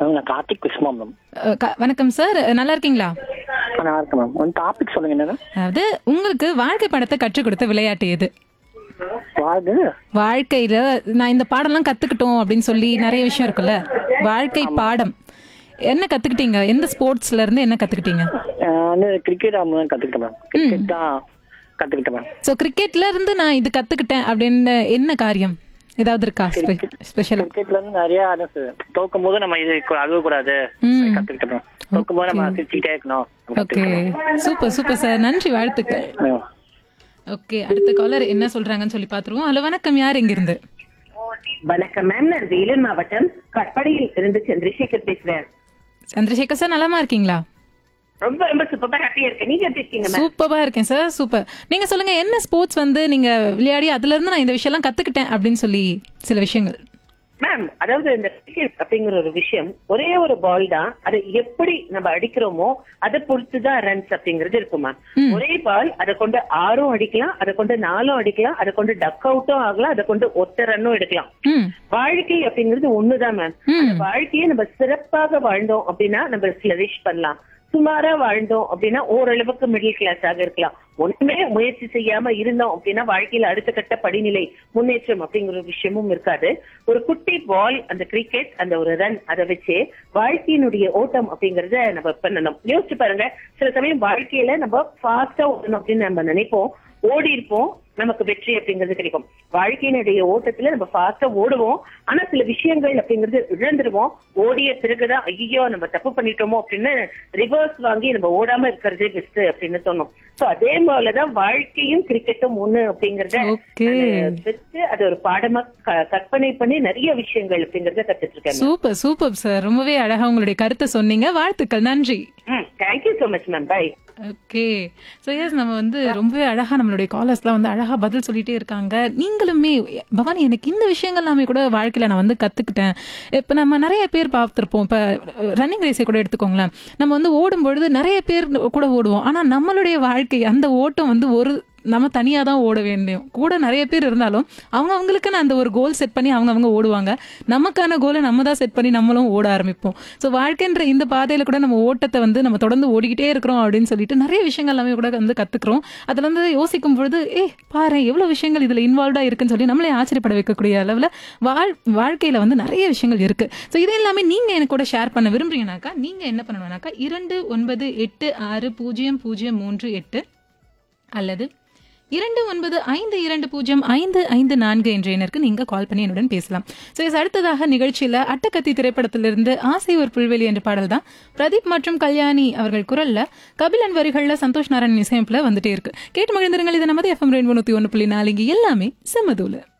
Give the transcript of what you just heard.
Ma'am நான் Karthik Sushma ma'am அஹ், க- வணக்கம் சார் நல்லா இருக்கீங்களா நல்லா இருக்கேன் மேம் ஒரு டாபிக் சொல்லுங்க என்னன்னா அதாவது உங்களுக்கு வாழ்க்கை பாடத்தை கற்றுக் கொடுத்த விளையாட்டு எது வாழ்வு வாழ்க்கையில நான் இந்த பாடம்லாம் கத்துக்கிட்டோம் அப்படின்னு சொல்லி நிறைய விஷயம் இருக்குல்ல வாழ்க்கை பாடம் என்ன கத்துக்கிட்டீங்க எந்த ஸ்போர்ட்ஸ்ல இருந்து என்ன கத்துக்கிட்டீங்க அஹ் வந்து கிரிக்கெட் தான் கத்துக்கிட்டேன் மேம் கிரிக்கெட் தான் கத்துக்கிட்டேன் மேம் ஸோ கிரிக்கெட்ல இருந்து நான் இது கத்துக்கிட்டேன் அப்படின்னு என்ன காரியம் ஏதாவது இருக்கா ஸ்பெஷலா கிரிக்கெட்ல இருந்து நிறைய அதான் சார் தோக்கும் போது நம்ம இது அழுவ கூடாது ம் கத்துக்கிட்டேன் மேம் தோக்கும் போது நம்ம சிரிச்சுக்கிட்டே இருக்கணும் ஓகே சூப்பர் சூப்பர் சார் நன்றி வாழ்த்துக்கள் மேம். ஓகே அடுத்த காலர் என்ன சொல்றாங்கன்னு சொல்லி பாத்துருவோம் ஹலோ வணக்கம் யார் இங்க இருந்து வணக்கம் மேம் நான் வேலூர் மாவட்டம் கட்படியில் இருந்து சந்திரசேகர் பேசுறேன் சந்திரசேகர் சார் நலமா இருக்கீங்களா ரொம்ப ரொம்ப சூப்பரா ஹாப்பியா இருக்கேன் நீங்க எப்படி இருக்கீங்க மேம் சூப்பரா இருக்கேன் சார் சூப்பர் நீங்க சொல்லுங்க என்ன ஸ்போர்ட்ஸ் வந்து நீங்க விளையாடி அதுல இருந்து நான் இந்த விஷயம்லாம் கத்துக்கிட்டேன் அப்படின்னு சொல்லி சில விஷயங்கள் மேம் அதாவது இந்த கிரிக்கெட் அப்படிங்கிற ஒரு விஷயம் ஒரே ஒரு பால் தான் அதை எப்படி நம்ம அடிக்கிறோமோ அதை பொறுத்து தான் ரன்ஸ் அப்படிங்கிறது இருக்கும் மேம் ஒரே பால் அதை கொண்டு ஆறும் அடிக்கலாம் அதை கொண்டு நாலும் அடிக்கலாம் அதை கொண்டு டக் அவுட்டும் ஆகலாம் அதை கொண்டு ஒத்த ரன்னும் எடுக்கலாம் ம் வாழ்க்கை அப்படிங்கிறது ஒண்ணுதான் மேம் அந்த வாழ்க்கையை நம்ம சிறப்பாக வாழ்ந்தோம் அப்படின்னா நம்ம ஃபிளரிஷ் பண்ணலாம் சுமாரா வாழ்ந்தோம் அப்படின்னா ஓரளவுக்கு மிடில் கிளாஸாக இருக்கலாம் ஒண்ணுமே முயற்சி செய்யாம இருந்தோம் அப்படின்னா வாழ்க்கையில அடுத்த கட்ட படிநிலை முன்னேற்றம் அப்படிங்கிற ஒரு விஷயமும் இருக்காது ஒரு குட்டி பால் அந்த கிரிக்கெட் அந்த ஒரு ரன் அதை வச்சு வாழ்க்கையினுடைய ஓட்டம் அப்படிங்கறத நம்ம பண்ணணும் யோசிச்சு பாருங்க சில சமயம் வாழ்க்கையில நம்ம ஃபாஸ்டா ஓடணும் அப்படின்னு நம்ம நினைப்போம் ஓடி இருப்போம் நமக்கு வெற்றி அப்படிங்கிறது கிடைக்கும் வாழ்க்கையினுடைய ஓட்டத்துல நம்ம ஃபாஸ்டா ஓடுவோம் ஆனா சில விஷயங்கள் அப்படிங்கிறது இழந்துருவோம் ஓடிய பிறகுதான் ஐயோ நம்ம தப்பு பண்ணிட்டோமோ அப்படின்னு ரிவர்ஸ் வாங்கி நம்ம ஓடாம இருக்கிறதே பெஸ்ட் அப்படின்னு தோணும் சோ அதே போலதான் வாழ்க்கையும் கிரிக்கெட்டும் ஒண்ணு அப்படிங்கறத Okay. நானு பெற்று அது ஒரு பாடமா க- கற்பனை பண்ணி நிறைய விஷயங்கள் அப்படிங்கறத கத்துட்டு இருக்கேன் சூப்பர் சூப்பர் சார் ரொம்பவே அழகா உங்களுடைய கருத்தை சொன்னீங்க வாழ்த்துக்கள் நன்றி thank you so much ma'am bye okay so yes நம்ம வந்து ரொம்பவே அழகா நம்மளுடைய காலர்ஸ்லாம் வந்து அழகா பதில் சொல்லிட்டே இருக்காங்க நீங்களுமே பவானி எனக்கு இந்த விஷயங்கள் எல்லாமே கூட வாழ்க்கையில நான் வந்து கத்துக்கிட்டேன் இப்போ நம்ம நிறைய பேர் பார்த்துருப்போம் இப்போ ரன்னிங் ரேஸை கூட எடுத்துக்கோங்களேன் நம்ம வந்து ஓடும் பொழுது நிறைய பேர் கூட ஓடுவோம் ஆனா நம்மளுடைய வாழ்க்கை அந்த ஓட்டம் வந்து ஒரு நம்ம தனியாக தான் ஓட வேண்டியும் கூட நிறைய பேர் இருந்தாலும் அவங்க அவங்களுக்குன்னு அந்த ஒரு கோல் செட் பண்ணி அவங்க அவங்க ஓடுவாங்க நமக்கான கோலை நம்ம தான் செட் பண்ணி நம்மளும் ஓட ஆரம்பிப்போம் ஸோ வாழ்க்கைன்ற இந்த பாதையில் கூட நம்ம ஓட்டத்தை வந்து நம்ம தொடர்ந்து ஓடிக்கிட்டே இருக்கிறோம் அப்படின்னு சொல்லிட்டு நிறைய விஷயங்கள் எல்லாமே கூட வந்து கற்றுக்குறோம் அதில் வந்து யோசிக்கும் பொழுது ஏ பாரு எவ்வளோ விஷயங்கள் இதில் இன்வால்வ்டாக இருக்குன்னு சொல்லி நம்மளே ஆச்சரியப்பட வைக்கக்கூடிய அளவில் வாழ் வாழ்க்கையில் வந்து நிறைய விஷயங்கள் இருக்குது ஸோ இது எல்லாமே நீங்கள் எனக்கு கூட ஷேர் பண்ண விரும்புறீங்கனாக்கா நீங்கள் என்ன பண்ணணும்னாக்கா இரண்டு ஒன்பது எட்டு ஆறு பூஜ்ஜியம் பூஜ்ஜியம் மூன்று எட்டு அல்லது இரண்டு ஒன்பது ஐந்து இரண்டு பூஜ்ஜியம் ஐந்து ஐந்து நான்கு என்ற எண்ணிற்கு நீங்க கால் பண்ணி என்னுடன் பேசலாம் ஸோ இது அடுத்ததாக நிகழ்ச்சியில அட்டக்கத்தி திரைப்படத்திலிருந்து ஆசை ஒரு புல்வெளி என்ற பாடல் தான் பிரதீப் மற்றும் கல்யாணி அவர்கள் குரல்ல கபிலன் வரிகள்ல சந்தோஷ் நாராயண் இசையமைப்புல வந்துட்டே இருக்கு கேட்டு மகிழ்ந்திருங்கள் இது நமது எஃப்எம் ரெண்டு நூத்தி ஒன்று புள்ளி நாலு இங்க எல்லாமே செம்மதூல